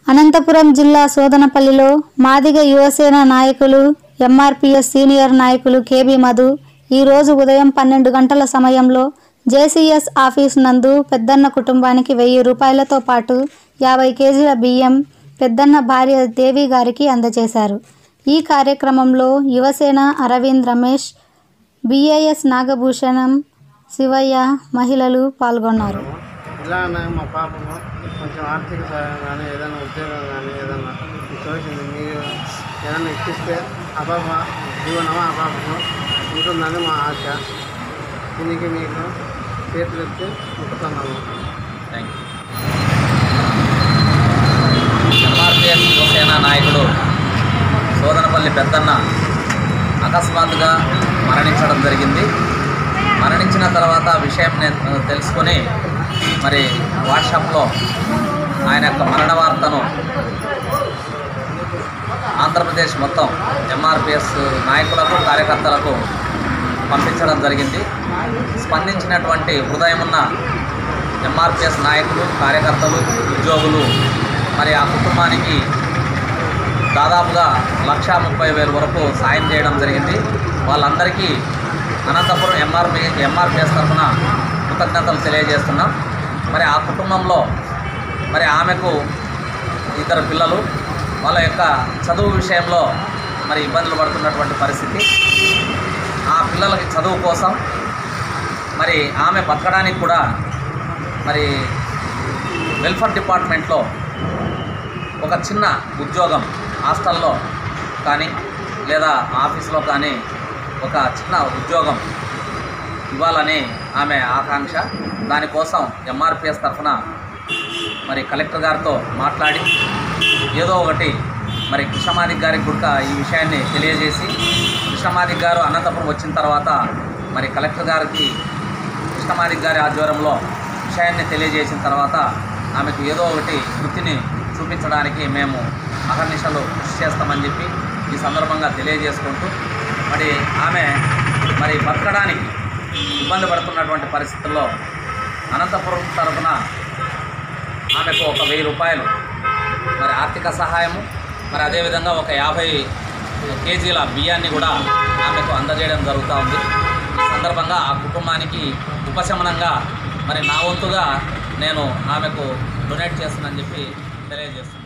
అనంతపురం జిల్లా సోదనపల్లిలో మాదిగ యువసేన నాయకులు MRPS senior నాయకులు కేబీ మధు ఈరోజు ఉదయం పన్నెండు గంటల సమయంలో జేసీఎస్ ఆఫీస్ నందు పెద్దన్న కుటుంబానికి వెయ్యి రూపాయలతో పాటు యాభై కేజీల బియ్యం పెద్దన్న భార్య దేవి గారికి అందజేశారు ఈ కార్యక్రమంలో యువసేన అరవింద్ రమేష్ బిఏఎస్ నాగభూషణం శివయ్య మహిళలు పాల్గొన్నారు ఇలా అన్నాక మా పాపము కొంచెం ఆర్థిక సహాయం కానీ ఏదైనా ఉద్యోగం కానీ ఏదైనా తోచింది మీరు ఏదైనా ఇప్పిస్తే ఆ పాప జీవనం ఆ పాపకు ఉంటుందని మా ఆశ దీనికి మీకు చేతులు ఎత్తి ముక్కుతున్నాము థ్యాంక్ యూ ఎంఆర్పిఎస్ యువసేన నాయకుడు సోదనపల్లి పెద్దన్న అకస్మాత్తుగా మరణించడం జరిగింది మరణించిన తర్వాత విషయం నేను తెలుసుకొని మరి వాట్సాప్లో ఆయన యొక్క మరణ వార్తను ఆంధ్రప్రదేశ్ మొత్తం ఎంఆర్పిఎస్ నాయకులకు కార్యకర్తలకు పంపించడం జరిగింది స్పందించినటువంటి హృదయం ఉన్న ఎంఆర్పిఎస్ నాయకులు కార్యకర్తలు ఉద్యోగులు మరి ఆ కుటుంబానికి దాదాపుగా లక్షా ముప్పై వేల వరకు సాయం చేయడం జరిగింది వాళ్ళందరికీ అనంతపురం ఎంఆర్పి ఎంఆర్పిఎస్ తరఫున కృతజ్ఞతలు తెలియజేస్తున్నాం మరి ఆ కుటుంబంలో మరి ఆమెకు ఇద్దరు పిల్లలు వాళ్ళ యొక్క చదువు విషయంలో మరి ఇబ్బందులు పడుతున్నటువంటి పరిస్థితి ఆ పిల్లలకి చదువు కోసం మరి ఆమె బతకడానికి కూడా మరి వెల్ఫేర్ డిపార్ట్మెంట్లో ఒక చిన్న ఉద్యోగం హాస్టల్లో కానీ లేదా ఆఫీస్లో కానీ ఒక చిన్న ఉద్యోగం ఇవ్వాలని ఆమె ఆకాంక్ష దానికోసం ఎంఆర్పిఎస్ తరఫున మరి కలెక్టర్ గారితో మాట్లాడి ఏదో ఒకటి మరి కృష్ణమాదిక్ గారికి కూడా ఈ విషయాన్ని తెలియజేసి కృష్ణమాదిక్ గారు అనంతపురం వచ్చిన తర్వాత మరి కలెక్టర్ గారికి కృష్ణమాదిక్ గారి ఆధ్వర్యంలో విషయాన్ని తెలియజేసిన తర్వాత ఆమెకు ఏదో ఒకటి వృత్తిని చూపించడానికి మేము అహర్నిశలు కృషి చేస్తామని చెప్పి ఈ సందర్భంగా తెలియజేసుకుంటూ మరి ఆమె మరి బతకడానికి ఇబ్బంది పడుతున్నటువంటి పరిస్థితుల్లో అనంతపురం తరఫున ఆమెకు ఒక వెయ్యి రూపాయలు మరి ఆర్థిక సహాయము మరి అదేవిధంగా ఒక యాభై కేజీల బియ్యాన్ని కూడా ఆమెకు అందజేయడం జరుగుతూ ఉంది ఈ సందర్భంగా ఆ కుటుంబానికి ఉపశమనంగా మరి నా వంతుగా నేను ఆమెకు డొనేట్ చేస్తానని చెప్పి తెలియజేస్తున్నాను